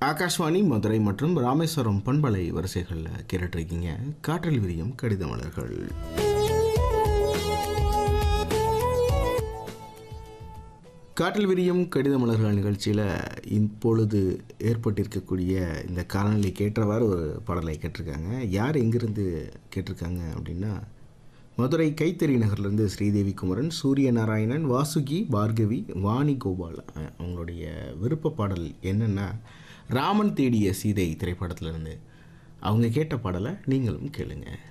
ஆகாஷ்வாணி மதுரை மற்றும் ராமேஸ்வரம் பண்பலை வரிசைகளில் கேட்டுட்ருக்கீங்க காற்றில் விரியும் கடித மலர்கள் காற்றில் விரியும் கடித மலர்கள் நிகழ்ச்சியில் இப்பொழுது ஏற்பட்டிருக்கக்கூடிய இந்த காலநிலை கேட்டவாறு ஒரு பாடலை கேட்டிருக்காங்க யார் எங்கிருந்து கேட்டிருக்காங்க அப்படின்னா மதுரை கைத்தறி நகர்லேருந்து ஸ்ரீதேவி குமரன் சூரிய நாராயணன் வாசுகி பார்கவி வாணி கோபால் அஹ், அவங்களுடைய விருப்ப பாடல் என்னென்னா ராமன் தேடிய சீதை திரைப்படத்திலிருந்து அவங்க கேட்ட பாடலை நீங்களும் கேளுங்க